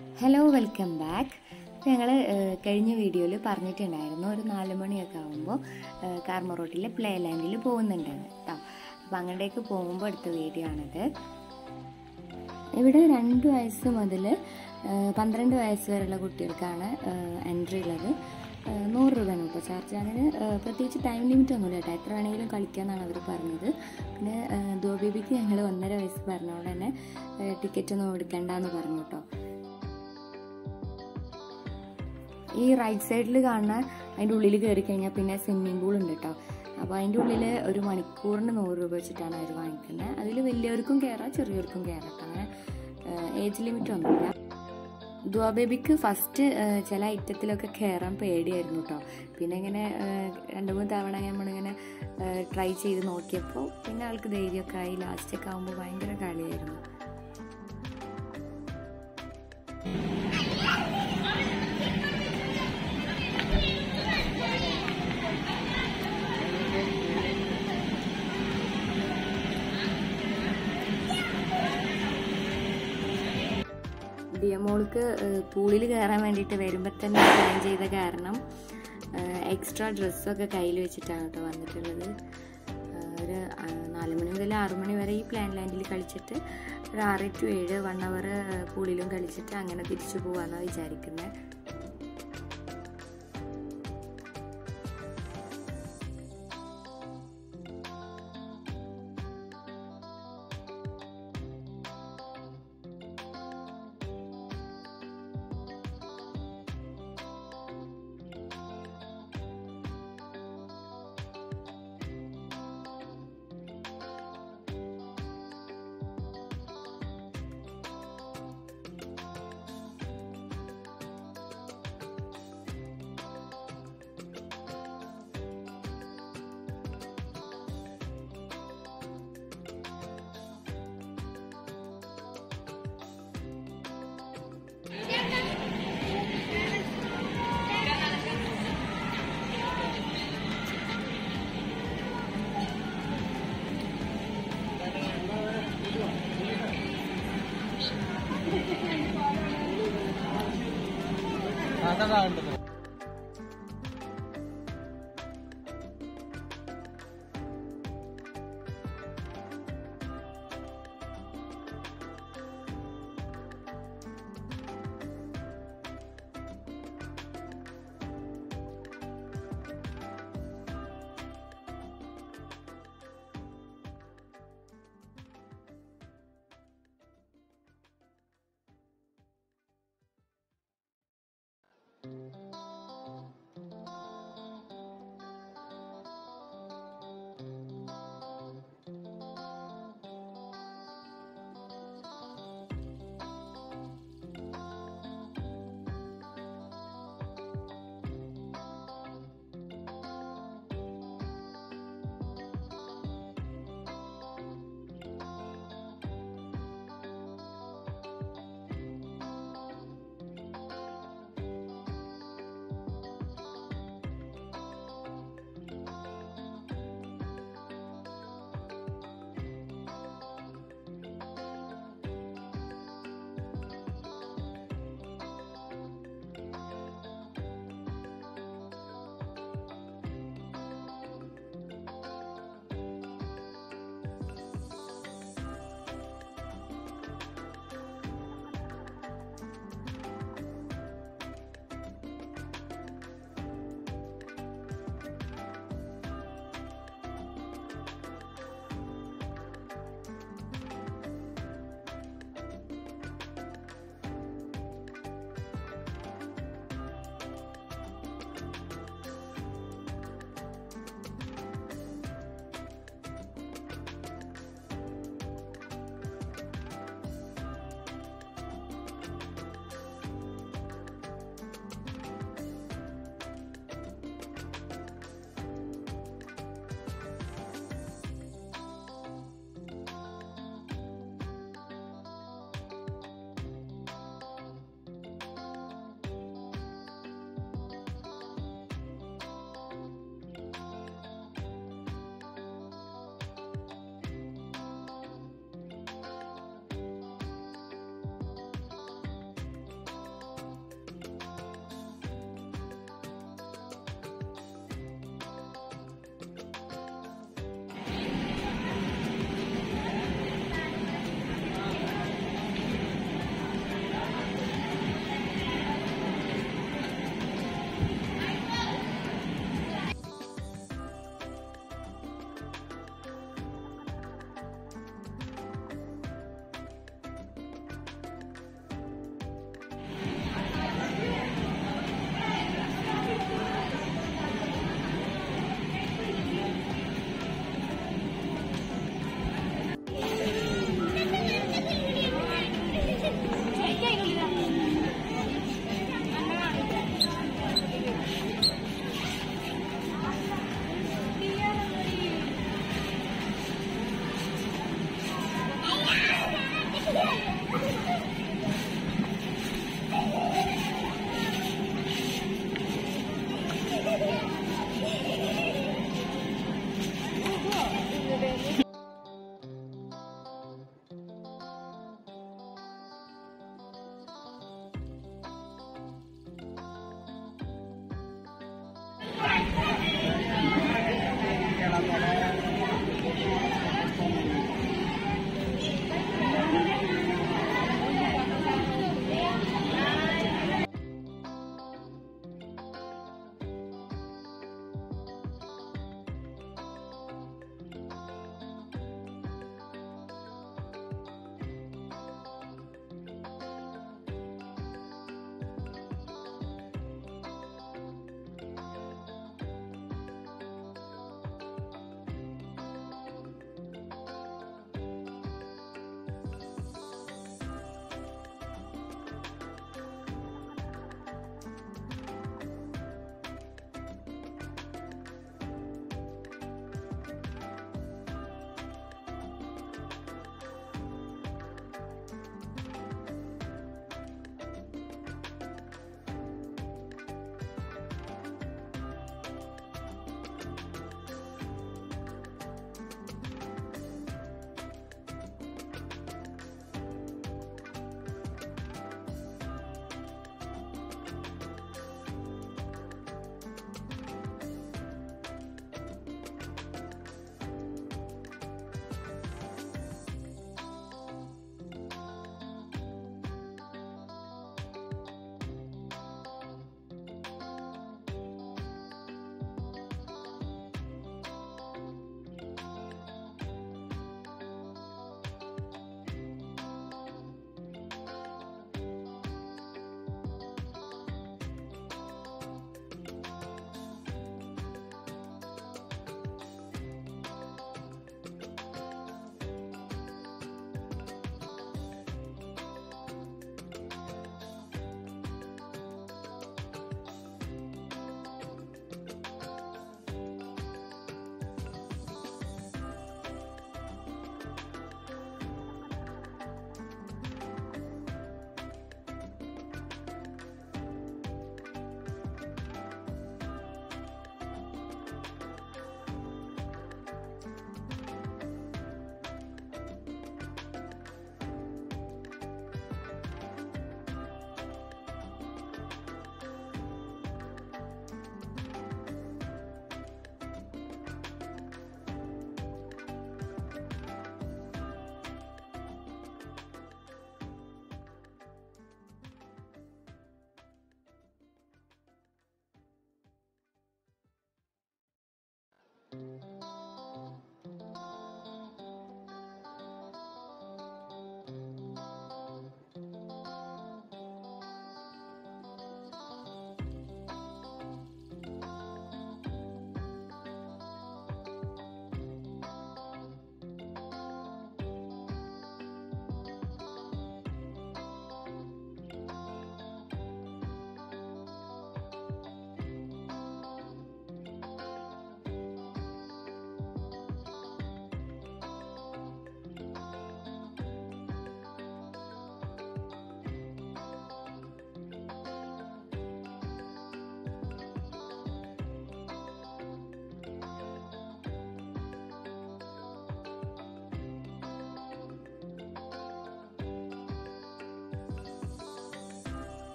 hello welcome back ഞങ്ങൾ കഴിഞ്ഞ വീഡിയോയിൽ പറഞ്ഞിട്ടുണ്ടായിരുന്നു ഒരു നാല് മണിയൊക്കെ ആകുമ്പോൾ കാർമറോട്ടിലെ പ്ലേ ലാൻഡിൽ പോകുന്നുണ്ടെന്ന് കേട്ടോ അപ്പോൾ അങ്ങോട്ടേക്ക് പോകുമ്പോൾ എടുത്ത വീഡിയോ ആണിത് ഇവിടെ രണ്ട് വയസ്സ് മുതൽ പന്ത്രണ്ട് വയസ്സ് വരെയുള്ള കുട്ടികൾക്കാണ് എൻട്രി ഉള്ളത് ഏഹ് നൂറ് രൂപയാണ് ഇപ്പോൾ ചാർജ് അതിന് ഏഹ് പ്രത്യേകിച്ച് ടൈം ലിമിറ്റ് ഒന്നുമില്ല കേട്ടോ എത്ര വേണമെങ്കിലും കളിക്കാമെന്നാണ് അവർ പറഞ്ഞത് പിന്നെ ദോബേബിക്ക് ഞങ്ങൾ ഒന്നര വയസ്സ് പറഞ്ഞുകൊണ്ട് തന്നെ ടിക്കറ്റ് ഒന്നും എടുക്കണ്ടെന്ന് പറഞ്ഞു കേട്ടോ ഈ റൈറ്റ് സൈഡിൽ കാണുന്ന അതിൻ്റെ ഉള്ളിൽ കയറി കഴിഞ്ഞാൽ പിന്നെ സ്വിമ്മിംഗ് പൂൾ ഉണ്ട് കേട്ടോ അപ്പോൾ അതിൻ്റെ ഉള്ളിൽ ഒരു മണിക്കൂറിന് നൂറ് രൂപ വെച്ചിട്ടാണ് അവർ വാങ്ങിക്കുന്നത് അതിൽ വലിയവർക്കും കയറാം ചെറിയവർക്കും കയറാം കേട്ടോ അങ്ങനെ ഏജ് ലിമിറ്റ് ഒന്നുമില്ല ദ്വാ ബേബിക്ക് ഫസ്റ്റ് ചില ഐറ്റത്തിലൊക്കെ കയറാൻ പേടിയായിരുന്നു കേട്ടോ പിന്നെ ഇങ്ങനെ രണ്ട് മൂന്ന് തവണ നമ്മളിങ്ങനെ ട്രൈ ചെയ്ത് നോക്കിയപ്പോൾ പിന്നെ ആൾക്ക് ധൈര്യമൊക്കെ ആയി ലാസ്റ്റൊക്കെ ആകുമ്പോൾ ഭയങ്കര കളിയായിരുന്നു ഡിയമോൾക്ക് പൂളിൽ കയറാൻ വേണ്ടിയിട്ട് വരുമ്പോൾ തന്നെ പ്ലാൻ ചെയ്ത കാരണം എക്സ്ട്രാ ഡ്രസ്സൊക്കെ കയ്യിൽ വെച്ചിട്ടാണ് കേട്ടോ വന്നിട്ടുള്ളത് ഒരു നാല് മണി മുതൽ ആറു മണി വരെ ഈ പ്ലാൻ ലാൻഡിൽ കളിച്ചിട്ട് ഒരു ആറ് ടു ഏഴ് വൺ അവർ പൂളിലും കളിച്ചിട്ട് അങ്ങനെ തിരിച്ചു പോകാമെന്നാണ് വിചാരിക്കുന്നത്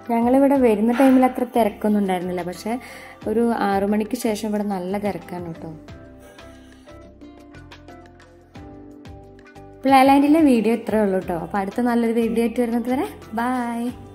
ഞങ്ങളിവിടെ വരുന്ന ടൈമിൽ അത്ര തിരക്കൊന്നും ഉണ്ടായിരുന്നില്ല പക്ഷേ ഒരു ആറു മണിക്ക് ശേഷം ഇവിടെ നല്ല തിരക്കാണ് കേട്ടോ പ്ലേലാൻഡിലെ വീഡിയോ ഇത്രയേ ഉള്ളൂ കേട്ടോ അപ്പോൾ അടുത്ത നല്ലൊരു വീഡിയോ ആയിട്ട് വരുന്നത് വരെ ബായ്